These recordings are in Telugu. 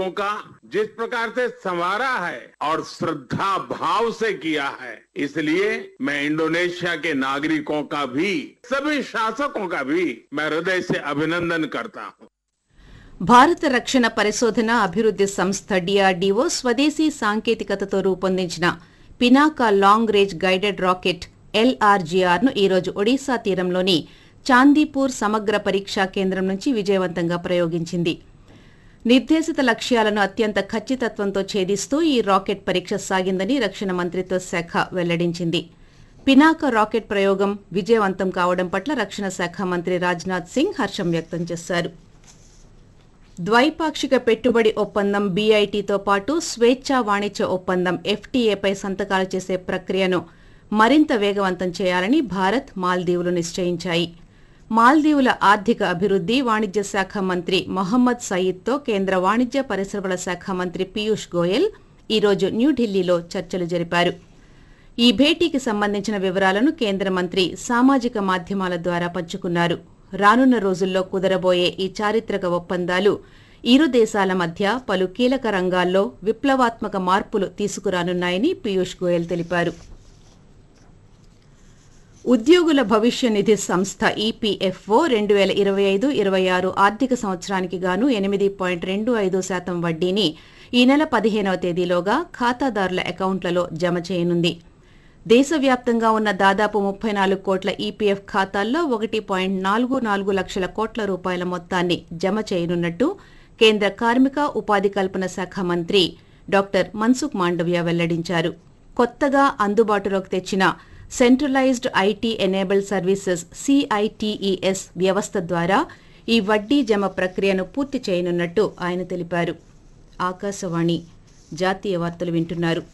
नागरिकों का जिस प्रकार से संवारा है और श्रद्धा भाव से किया है इसलिए मैं इंडोनेशिया के नागरिकों का भी सभी शासकों का भी मैं हृदय से अभिनंदन करता हूं భారత రక్షణ పరిశోధన అభివృద్ది సంస్థ డిఆర్డీఓ స్వదేశీ సాంకేతికతతో రూపొందించిన Pinaka long range guided rocket LRGR ను ఈరోజు ఒడిశా తీరంలోని చాందీపూర్ సమగ్ర పరీక్షా కేంద్రం నుంచి విజయవంతంగా ప్రయోగించింది నిర్దేశిత లక్ష్యాలను అత్యంత ఖచ్చితత్వంతో ఛేదిస్తూ ఈ రాకెట్ పరీక్ష సాగిందని రక్షణ మంత్రిత్వ శాఖ వెల్లడించింది పినాక రాకెట్ ప్రయోగం విజయవంతం కావడం పట్ల రక్షణ శాఖ మంత్రి రాజ్నాథ్ సింగ్ హర్షం వ్యక్తం చేశారు ద్వైపాక్షిక పెట్టుబడి ఒప్పందం బీఐటీతో పాటు స్వేచ్ఛా వాణిజ్య ఒప్పందం ఎఫ్టీఏపై సంతకాలు చేసే ప్రక్రియను మరింత వేగవంతం చేయాలని భారత్ మాల్దీవులు నిశ్చయించాయి మాల్దీవుల ఆర్థిక అభివృద్ది వాణిజ్య శాఖ మంత్రి మొహమ్మద్ సయీద్తో కేంద్ర వాణిజ్య పరిశ్రమల శాఖ మంత్రి పీయూష్ గోయల్ ఈరోజు న్యూఢిల్లీలో చర్చలు జరిపారు ఈ భేటీకి సంబంధించిన వివరాలను కేంద్ర మంత్రి సామాజిక మాధ్యమాల ద్వారా పంచుకున్నారు రానున్న రోజుల్లో కుదరబోయే ఈ చారిత్రక ఒప్పందాలు ఇరు దేశాల మధ్య పలు కీలక రంగాల్లో విప్లవాత్మక మార్పులు తీసుకురానున్నాయని పీయూష్ గోయల్ తెలిపారు ఉద్యోగుల భవిష్య నిధి సంస్థ ఈపీఎఫ్ఓ రెండు వేల ఇరవై ఐదు ఇరవై ఆరు ఆర్థిక సంవత్సరానికి గాను ఎనిమిది పాయింట్ రెండు ఐదు శాతం వడ్డీని ఈ నెల పదిహేనవ తేదీలోగా ఖాతాదారుల అకౌంట్లలో జమ చేయనుంది దేశవ్యాప్తంగా ఉన్న దాదాపు ముప్పై నాలుగు కోట్ల ఈపీఎఫ్ ఖాతాల్లో ఒకటి పాయింట్ నాలుగు నాలుగు లక్షల కోట్ల రూపాయల మొత్తాన్ని జమ చేయనున్నట్టు కేంద్ర కార్మిక ఉపాధి కల్పన శాఖ మంత్రి డాక్టర్ మన్సుఖ్ మాండవ్య వెల్లడించారు కొత్తగా అందుబాటులోకి తెచ్చిన centralised IT enabled services CITES వ్యవస్థ ద్వారా ఈ వడ్డీ జమ ప్రక్రియను పూర్తి చేయనున్నట్టు ఆయన తెలిపారు ఆకాశవాణి జాతీయ వార్తలు వింటున్నారు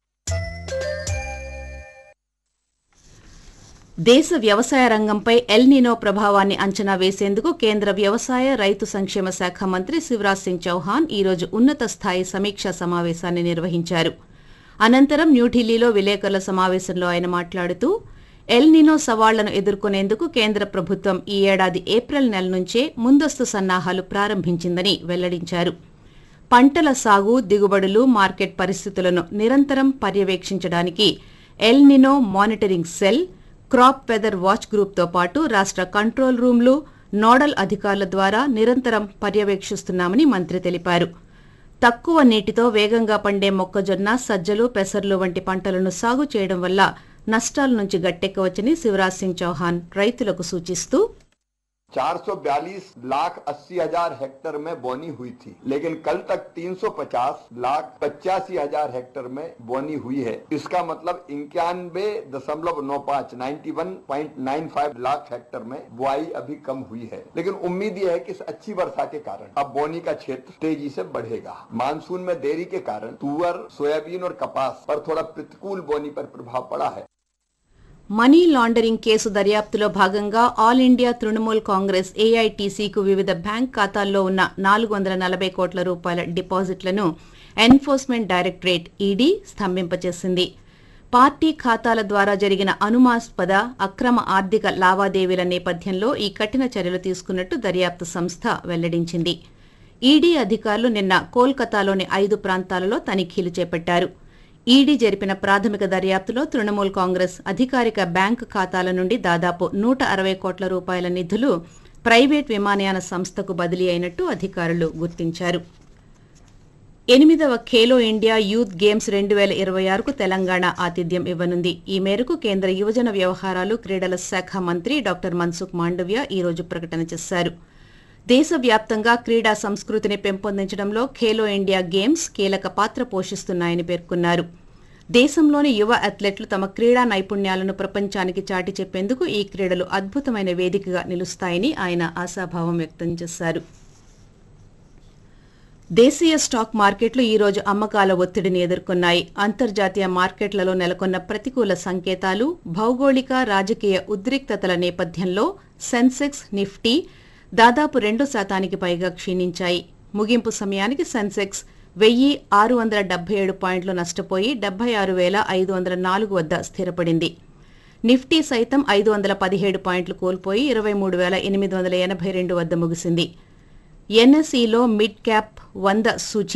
దేశ వ్యవసాయ రంగంపై ఎల్ నినో ప్రభావాన్ని అంచనా వేసేందుకు కేంద్ర వ్యవసాయ రైతు సంక్షేమ శాఖ మంత్రి శివరాజ్ సింగ్ చౌహాన్ ఈరోజు ఉన్నత స్థాయి సమీక్షా సమావేశాన్ని నిర్వహించారు అనంతరం న్యూఢిల్లీలో విలేకరుల సమావేశంలో ఆయన మాట్లాడుతూ ఎల్ నినో సవాళ్లను ఎదుర్కొనేందుకు కేంద్ర ప్రభుత్వం ఈ ఏడాది ఏప్రిల్ నెల నుంచే ముందస్తు సన్నాహాలు ప్రారంభించిందని వెల్లడించారు పంటల సాగు దిగుబడులు మార్కెట్ పరిస్థితులను నిరంతరం పర్యవేక్షించడానికి El Nino monitoring cell crop weather watch గ్రూప్తో పాటు రాష్ట్ర కంట్రోల్ రూమ్లు నోడల్ అధికారుల ద్వారా నిరంతరం పర్యవేక్షిస్తున్నామని మంత్రి తెలిపారు తక్కువ నీటితో వేగంగా పండే మొక్కజొన్న సజ్జలు పెసర్లు వంటి పంటలను సాగు చేయడం వల్ల నష్టాల నుంచి గట్టెక్కవచ్చని శివరాజ్ సింగ్ చౌహాన్ రైతులకు సూచిస్తూ 442 लाख अस्सी हजार हेक्टर में बोनी हुई थी लेकिन कल तक 350 लाख पचासी हजार हेक्टर में बोनी हुई है इसका मतलब इक्यानवे दशमलव नौ पाँच ninety one point nine five lakh hectare में बुआई अभी कम हुई है लेकिन उम्मीद यह है कि इस अच्छी वर्षा के कारण अब बोनी का क्षेत्र तेजी से बढ़ेगा मानसून में देरी के कारण तुअर सोयाबीन और कपास पर थोड़ा प्रतिकूल बोनी पर प्रभाव पड़ा है మనీ లాండరింగ్ కేసు దర్యాప్తులో భాగంగా ఆల్ ఇండియా తృణమూల్ కాంగ్రెస్ ఏఐటీసీకు వివిధ బ్యాంక్ ఖాతాల్లో ఉన్న నాలుగు వందల నలభై కోట్ల రూపాయల డిపాజిట్లను ఎన్ఫోర్స్మెంట్ డైరెక్టరేట్ ఈడీ స్తంభింపచేసింది పార్టీ ఖాతాల ద్వారా జరిగిన అనుమాస్పద అక్రమ ఆర్థిక లావాదేవీల నేపథ్యంలో ఈ కఠిన చర్యలు తీసుకున్నట్టు దర్యాప్తు సంస్థ వెల్లడించింది ఈడీ అధికారులు నిన్న కోల్కతాలోని ఐదు ప్రాంతాలలో తనిఖీలు చేపట్టారు ఈడీ జరిపిన ప్రాథమిక దర్యాప్తులో తృణమూల్ కాంగ్రెస్ అధికారిక బ్యాంకు ఖాతాల నుండి దాదాపు నూట అరవై కోట్ల రూపాయల నిధులు ప్రైవేట్ విమానయాన సంస్థకు బదిలీ అయినట్టు అధికారులు గుర్తించారు ఎనిమిదవ ఖేలో ఇండియా యూత్ గేమ్స్ రెండు వేల ఇరవై ఆరుకు తెలంగాణ ఆతిథ్యం ఇవ్వనుంది ఈ మేరకు కేంద్ర యువజన వ్యవహారాలు క్రీడల శాఖ మంత్రి డాక్టర్ మన్సుఖ్ మాండవ్య ఈ రోజు ప్రకటన చేశారు దేశవ్యాప్తంగా క్రీడా సంస్కృతిని పెంపొందించడంలో ఖేలో ఇండియా గేమ్స్ కీలక పాత్ర పోషిస్తున్నాయని పేర్కొన్నారు దేశంలోని యువ అథ్లెట్లు తమ క్రీడా నైపుణ్యాలను ప్రపంచానికి చాటి చెప్పేందుకు ఈ క్రీడలు అద్భుతమైన వేదికగా నిలుస్తాయని ఆయన ఆశాభావం వ్యక్తం చేశారు దేశీయ స్టాక్ మార్కెట్లు ఈ రోజు అమ్మకాల ఒత్తిడిని ఎదుర్కొన్నాయి అంతర్జాతీయ మార్కెట్లలో నెలకొన్న ప్రతికూల సంకేతాలు భౌగోళిక రాజకీయ ఉద్రిక్తతల నేపథ్యంలో సెన్సెక్స్ నిఫ్టీ దాదాపు రెండు శాతానికి పైగా క్షీణించాయి ముగింపు సమయానికి సెన్సెక్స్ వెయ్యి ఆరు వందల డెబ్బై ఏడు పాయింట్లు నష్టపోయి డెబ్బై ఆరు వేల ఐదు వందల నాలుగు వద్ద స్థిరపడింది నిఫ్టీ సైతం ఐదు వందల పదిహేడు పాయింట్లు కోల్పోయి ఇరవై మూడు వేల ఎనిమిది వందల ఎనభై రెండు వద్ద ముగిసింది ఎన్ఎస్ఈలో మిడ్ క్యాప్ వంద సూచి